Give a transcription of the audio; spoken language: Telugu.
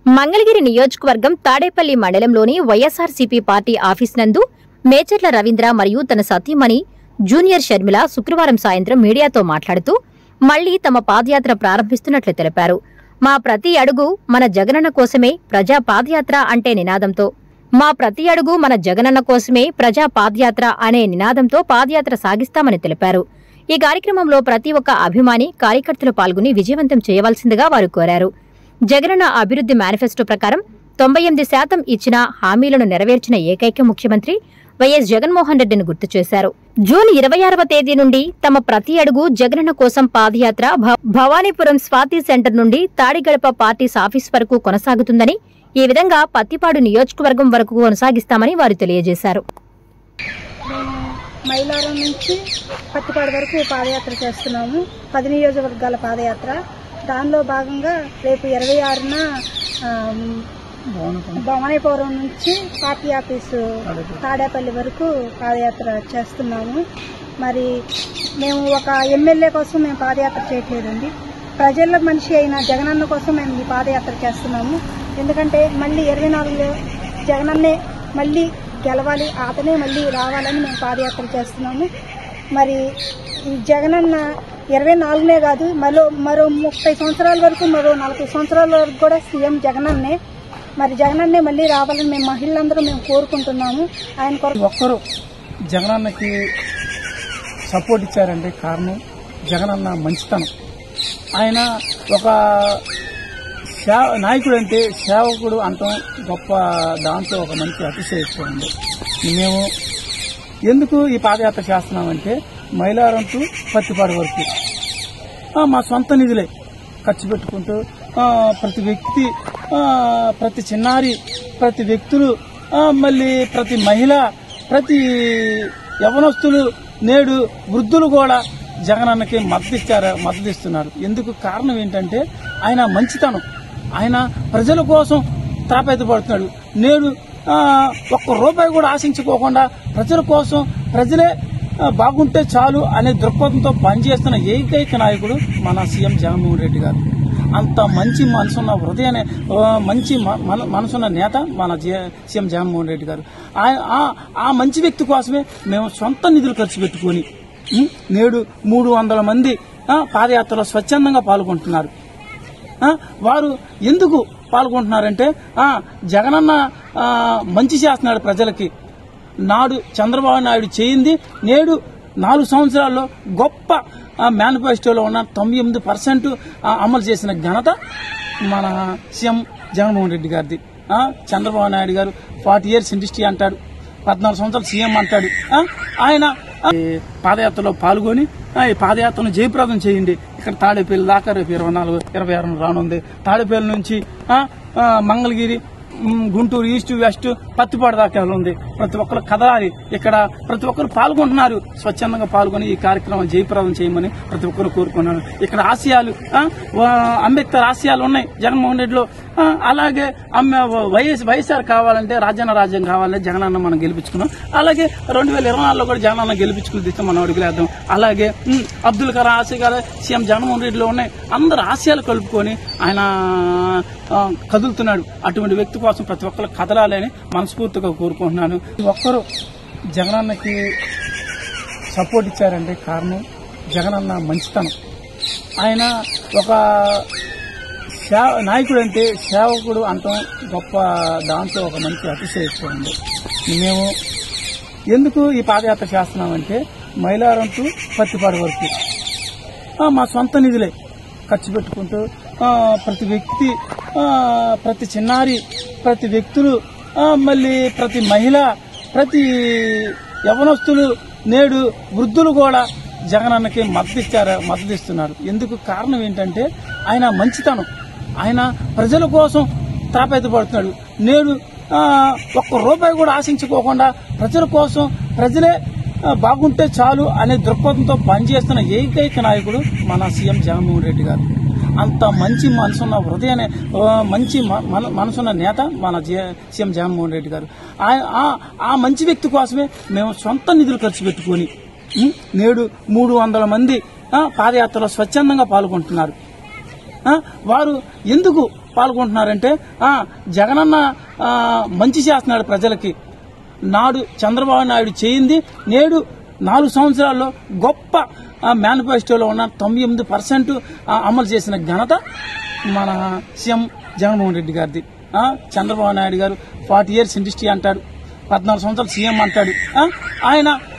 మంగళగిరి నియోజకవర్గం తాడేపల్లి మండలంలోని వైఎస్ఆర్సీపీ పార్టీ ఆఫీస్ నందు మేచర్ల రవీంద్ర మరియు తన సతీమణి జూనియర్ షర్మిల శుక్రవారం సాయంత్రం మీడియాతో మాట్లాడుతూ మళ్లీ తమ పాదయాత్ర ప్రారంభిస్తున్నట్లు తెలిపారు మా ప్రతి అడుగు మన జగనన్న కోసమే ప్రజా పాదయాత్ర అంటే నినాదంతో మా ప్రతి అడుగు మన జగనన్న కోసమే ప్రజా పాదయాత్ర అనే నినాదంతో పాదయాత్ర సాగిస్తామని తెలిపారు ఈ కార్యక్రమంలో ప్రతి ఒక్క అభిమాని కార్యకర్తలు పాల్గొని విజయవంతం చేయవలసిందిగా వారు కోరారు జగనన్న అభివృద్ధి మేనిఫెస్టో ప్రకారం తొంభై ఎనిమిది శాతం ఇచ్చిన హామీలను నెరవేర్చిన ఏకైక ముఖ్యమంత్రి వైఎస్ జగన్మోహన్ రెడ్డిని గుర్తు చేశారు జూన్ ఇరవై ఆరవ తేదీ నుండి తమ ప్రతి అడుగు జగనన్న కోసం పాదయాత్ర భ- భవానీపురం స్వాతి సెంటర్ నుండి తాడిగడప పార్టీస్ ఆఫీస్ వరకు కొనసాగుతుందని ఈ విధంగా పత్తిపాడు నియోజకవర్గం వరకు కొనసాగిస్తామని వారు తెలియజేశారు మేము మైలారం నుంచి పత్తిపాడు వరకు పాదయాత్ర చేస్తున్నాము పది నియోజకవర్గాల పాదయాత్ర దానిలో భాగంగా రేపు ఇరవై ఆరున భవానీపురం నుంచి పార్టీ ఆఫీసు తాడేపల్లి వరకు పాదయాత్ర చేస్తున్నాము మరి మేము ఒక ఎమ్మెల్యే కోసం మేము పాదయాత్ర చేయట్లేదండి ప్రజల మనిషి అయిన జగనన్న కోసం మేము ఈ పాదయాత్ర చేస్తున్నాము ఎందుకంటే మళ్ళీ ఇరవై నాలుగులో జగనన్నే మళ్ళీ గెలవాలి అతనే మళ్ళీ రావాలని మేము పాదయాత్ర చేస్తున్నాము మరి ఈ జగనన్న ఇరవై నాలుగునే కాదు మరో మరో ముప్పై సంవత్సరాల వరకు మరో నలభై సంవత్సరాల వరకు కూడా సీఎం జగనన్నే మరి జగనన్నే మళ్ళీ రావాలని మేము మహిళలందరూ మేము కోరుకుంటున్నాము ఆయన కొరకు ఒక్కరు జగనన్నకి సపోర్ట్ ఇచ్చారంటే కారణం జగనన్న మంచితనం ఆయన ఒక సేవ నాయకుడు అంటే సేవకుడు అంటాం గొప్ప దాంట్లో ఒక మంచి అతిశయత్వం ఉంది మేము ఎందుకు ఈ పాదయాత్ర చేస్తున్నామంటే మైలారం టు పత్తిపాడు వరకు ఆ, మా సొంత నిధులే ఖర్చు పెట్టుకుంటూ ఆ, ప్రతి వ్యక్తి ఆ, ప్రతి చిన్నారి ప్రతి వ్యక్తులు ఆ, మళ్ళీ ప్రతి మహిళ ప్రతి యవనస్తులు నేడు వృద్ధులు కూడా జగనన్నకి మద్దతు ఇచ్చారు మద్దతు ఇస్తున్నారు ఎందుకు కారణం ఏంటంటే ఆయన మంచితనం ఆయన ప్రజల కోసం తాపేత పడుతున్నాడు నేడు ఆ, ఒక్క రూపాయి కూడా ఆశించుకోకుండా ప్రజల కోసం ప్రజలే ఆ, బాగుంటే చాలు అనే దృక్పథంతో పనిచేస్తున్న ఏకైక నాయకుడు మన సీఎం జగన్మోహన్ రెడ్డి గారు అంత మంచి మనసున్న హృదయాన్ని ఆ, మంచి మ- మన- మనసున్న నేత మన జే- సీఎం జగన్మోహన్ రెడ్డి గారు ఆయన- ఆ- ఆ మంచి వ్యక్తి కోసమే మేము సొంత నిధులు ఖర్చు పెట్టుకొని ఉం, నేడు మూడు వందల మంది ఆ, పాదయాత్రలో స్వచ్ఛందంగా పాల్గొంటున్నారు ఆ, వారు ఎందుకు పాల్గొంటున్నారంటే ఆ, జగనన్న ఆ, మంచి చేస్తున్నాడు ప్రజలకి నాడు చంద్రబాబు నాయుడు చేయింది నేడు నాలుగు సంవత్సరాల్లో గొప్ప ఆ, మేనిఫెస్టోలో ఉన్న తొంభై ఎనిమిది పర్సెంట్ అమలు చేసిన ఘనత మన సీఎం జగన్మోహన్ రెడ్డి గారిది ఆ, చంద్రబాబు నాయుడు గారు ఫార్టీ ఇయర్స్ ఇండస్ట్రీ అంటాడు పద్నాలుగు సంవత్సరాలు సీఎం అంటాడు ఆ, ఆయన ఆ, ఈ పాదయాత్రలో పాల్గొని ఆ, ఈ పాదయాత్రను జయప్రదం చేయండి ఇక్కడ తాడేపల్లి దాకా రేపు ఇరవై నాలుగు ఇరవై ఆరు రానుంది తాడేపల్లి నుంచి ఆ, ఆ, మంగళగిరి మ్, గుంటూరు ఈస్ట్ వెస్ట్ పత్తిపాడు దాకా ఉంది ప్రతి ఒక్కరు కదలాలి ఇక్కడ ప్రతి ఒక్కరు పాల్గొంటున్నారు స్వచ్ఛందంగా పాల్గొని ఈ కార్యక్రమం జయప్రదం చేయమని ప్రతి ఒక్కరు కోరుకున్నాను ఇక్కడ ఆశయాలు ఆ, వా- అంబేద్కర్ ఆశయాలు ఉన్నాయి జగన్మోహన్ రెడ్డిలో ఆ, అలాగే అమ్మ వైఎస్ వైఎస్ఆర్ కావాలంటే రాజ్యాన్న రాజ్యం కావాలంటే జగనన్న మనం గెలిపించుకున్నాం అలాగే రెండు వేల ఇరవై నాలుగులో కూడా జగనన్న గెలిపించుకుని తీస్తే మనం అడుగులేద్దాం అలాగే ఉమ్, అబ్దుల్ కలాం ఆశయాలు సీఎం జగన్మోహన్ రెడ్డిలో ఉన్నాయి అందరు ఆశయాలు కలుపుకొని ఆయన ఆ, కదులుతున్నాడు అటువంటి వ్యక్తి కోసం ప్రతి ఒక్కరు కదలాలని మనస్ఫూర్తిగా కోరుకుంటున్నాను ఒక్కరు జగనన్నకి సపోర్ట్ ఇచ్చారంటే కారణం జగనన్న మంచితనం ఆయన ఒక సేవ నాయకుడు అంటే సేవకుడు అంటాం గొప్ప దాంట్లో ఒక మంచి అతిశయత్వం ఉంది మేము ఎందుకు ఈ పాదయాత్ర చేస్తున్నామంటే మైలారం టు పత్తిపాడు వరకు ఆ, మా సొంత నిధులే ఖర్చు పెట్టుకుంటూ ఆ, ప్రతి వ్యక్తి ఆ, ప్రతి చిన్నారి ప్రతి వ్యక్తులు ఆ, మళ్ళీ ప్రతి మహిళ ప్రతి యవనస్తులు నేడు వృద్ధులు కూడా జగనన్నకి మద్దతు ఇచ్చారు మద్దతు ఇస్తున్నారు ఎందుకు కారణం ఏంటంటే ఆయన మంచితనం ఆయన ప్రజల కోసం తాపేత పడుతున్నాడు నేడు ఆ, ఒక్క రూపాయి కూడా ఆశించుకోకుండా ప్రజల కోసం ప్రజలే ఆ, బాగుంటే చాలు అనే దృక్పథంతో పనిచేస్తున్న ఏకైక నాయకుడు మన సీఎం జగన్మోహన్ రెడ్డి గారు అంత మంచి మనసున్న హృదయాన్ని ఆ, మంచి మ- మన- మనసున్న నేత మన జే- సీఎం జగన్మోహన్ రెడ్డి గారు ఆయన- ఆ- ఆ మంచి వ్యక్తి కోసమే మేము సొంత నిధులు ఖర్చు పెట్టుకొని ఉం, నేడు మూడు వందల మంది ఆ, పాదయాత్రలో స్వచ్ఛందంగా పాల్గొంటున్నారు ఆ, వారు ఎందుకు పాల్గొంటున్నారంటే ఆ, జగనన్న ఆ, మంచి చేస్తున్నాడు ప్రజలకి నాడు చంద్రబాబు నాయుడు చేయింది నేడు నాలుగు సంవత్సరాల్లో గొప్ప ఆ, మేనిఫెస్టోలో ఉన్న తొంభై ఎనిమిది పర్సెంట్ అమలు చేసిన ఘనత మన సీఎం జగన్మోహన్ రెడ్డి గారిది ఆ, చంద్రబాబు నాయుడు గారు ఫార్టీ ఇయర్స్ ఇండస్ట్రీ అంటాడు పద్నాలుగు సంవత్సరాలు సీఎం అంటాడు ఆ, ఆయన